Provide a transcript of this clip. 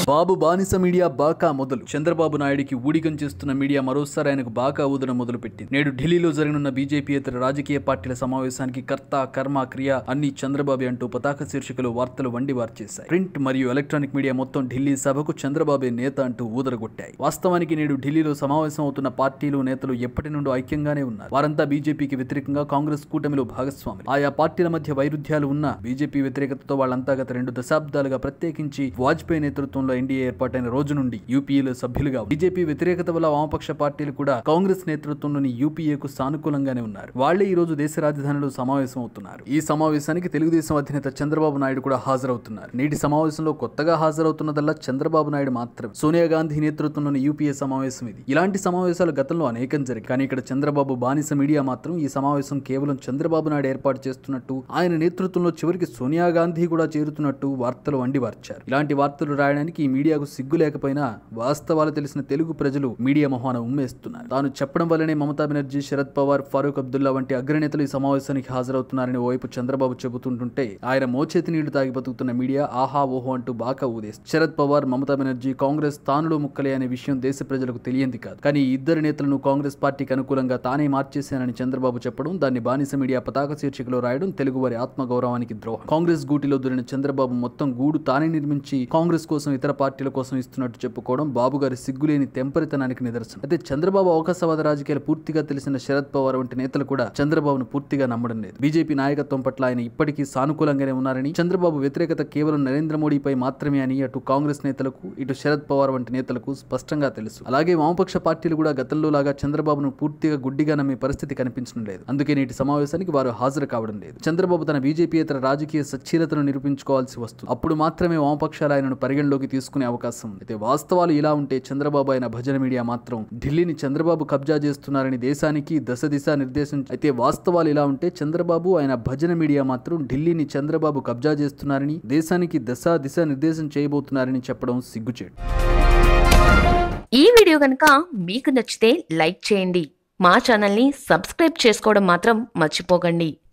బాబు బానిస మీడియా బాకా మొదలు చంద్రబాబు నాయుడికి ఊడిగం చేస్తున్న మీడియా మరోసారి ఆయనకు బాకా ఊదడం మొదలుపెట్టింది నేడు ఢిల్లీలో జరగనున్న బీజేపీ ఇతర రాజకీయ పార్టీల సమావేశానికి కర్త కర్మ క్రియ అన్ని చంద్రబాబు అంటూ పతాక శీర్షికలు వార్తలు వండి వార్చేశాయి ప్రింట్ మరియు ఎలక్ట్రానిక్ మీడియా మొత్తం ఢిల్లీ సభకు చంద్రబాబే నేత అంటూ ఊదరగొట్టాయి వాస్తవానికి నేడు ఢిల్లీలో సమావేశం అవుతున్న పార్టీలు నేతలు ఎప్పటి నుండో ఐక్యంగానే ఉన్నారు వారంతా బీజేపీకి వ్యతిరేకంగా కాంగ్రెస్ కూటమిలో భాగస్వాములు ఆయా పార్టీల మధ్య వైరుధ్యాలు ఉన్న బీజేపీ వ్యతిరేకతతో వాళ్ళంతా గత రెండు దశాబ్దాలుగా ప్రత్యేకించి వాజ్పేయి నేతృత్వంలో ఎన్డీఏ ఏర్పాటైన రోజు నుండి యూపీఏలో సభ్యులుగా బీజేపీ వ్యతిరేకత వల్ల వామపక్ష పార్టీలు కూడా కాంగ్రెస్ నేతృత్వంలోని యూపీఏకు సానుకూలంగానే ఉన్నారు వాళ్లే ఈ రోజు దేశ రాజధానిలో సమావేశం అవుతున్నారు ఈ సమావేశానికి తెలుగుదేశం అధినేత చంద్రబాబు నాయుడు కూడా హాజరవుతున్నారు నేటి సమావేశంలో కొత్తగా హాజరవుతున్నదల్లా చంద్రబాబు నాయుడు మాత్రమే సోనియా గాంధీ నేతృత్వంలోని యూపీఏ సమావేశం ఇది ఇలాంటి సమావేశాలు గతంలో అనేకం జరిగాయి కానీ ఇక్కడ చంద్రబాబు బానిస మీడియా మాత్రం ఈ సమావేశం కేవలం చంద్రబాబు నాయుడు ఏర్పాటు చేస్తున్నట్టు ఆయన నేతృత్వంలో చివరికి సోనియా గాంధీ కూడా చేరుతున్నట్టు వార్తలు వండి వార్చారు ఇలాంటి వార్తలు రాయడానికి ఈ మీడియాకు సిగ్గు లేకపోయినా వాస్తవాలు తెలిసిన తెలుగు ప్రజలు మీడియా మొహాన ఉమ్మేస్తున్నారు తాను చెప్పడం వల్లనే మమతా బెనర్జీ శరద్ పవార్ ఫరూక్ అబ్దుల్లా వంటి అగ్రనేతలు ఈ సమావేశానికి హాజరవుతున్నారని ఓవైపు చంద్రబాబు చెబుతుంటుంటే ఆయన మోచేతి నీళ్లు తాగి బతుకుతున్న మీడియా ఆహా ఓహో అంటూ బాకా ఊదేస్తుంది శరద్ పవార్ మమతా బెనర్జీ కాంగ్రెస్ తానులో ముక్కలే అనే విషయం దేశ ప్రజలకు తెలియంది కాదు కానీ ఈ ఇద్దరు నేతలను కాంగ్రెస్ పార్టీకి అనుకూలంగా తానే మార్చేశానని చంద్రబాబు చెప్పడం దాన్ని బానిస మీడియా పతాక శీర్షికలో రాయడం తెలుగువారి ఆత్మగౌరవానికి ద్రోహం కాంగ్రెస్ గూటిలో దొరిన చంద్రబాబు మొత్తం గూడు తానే నిర్మించి కాంగ్రెస్ కోసం ఇతర పార్టీల కోసం ఇస్తున్నట్టు చెప్పుకోవడం బాబు గారి సిగ్గులేని తెంపరితనానికి నిదర్శనం అయితే చంద్రబాబు అవకాశవాద రాజకీయాలు పూర్తిగా తెలిసిన శరద్ పవార్ వంటి నేతలు కూడా చంద్రబాబును పూర్తిగా నమ్మడం లేదు బీజేపీ నాయకత్వం పట్ల ఆయన ఇప్పటికీ సానుకూలంగానే ఉన్నారని చంద్రబాబు వ్యతిరేకత కేవలం నరేంద్ర మోడీపై మాత్రమే అని అటు కాంగ్రెస్ నేతలకు ఇటు శరద్ పవార్ వంటి నేతలకు స్పష్టంగా తెలుసు అలాగే వామపక్ష పార్టీలు కూడా గతంలో లాగా చంద్రబాబును పూర్తిగా గుడ్డిగా నమ్మే పరిస్థితి కనిపించడం లేదు అందుకే నేటి సమావేశానికి వారు హాజరు కావడం లేదు చంద్రబాబు తన బీజేపీయేతర రాజకీయ సచ్చీలతను నిరూపించుకోవాల్సి వస్తుంది అప్పుడు మాత్రమే వామపక్షాలు ఆయనను పరిగణలోకి తీసుకునే అవకాశం ఉంది అయితే వాస్తవాలు ఇలా ఉంటే చంద్రబాబు ఆయన భజన మీడియా మాత్రం ఢిల్లీని చంద్రబాబు కబ్జా చేస్తున్నారని దేశానికి దశ దిశ నిర్దేశం అయితే వాస్తవాలు ఇలా ఉంటే చంద్రబాబు ఆయన భజన మీడియా మాత్రం ఢిల్లీని చంద్రబాబు కబ్జా చేస్తున్నారని దేశానికి దశ దిశ నిర్దేశం చేయబోతున్నారని చెప్పడం సిగ్గుచేటు ఈ వీడియో కనుక మీకు నచ్చితే లైక్ చేయండి మా ఛానల్ని సబ్స్క్రైబ్ చేసుకోవడం మాత్రం మర్చిపోకండి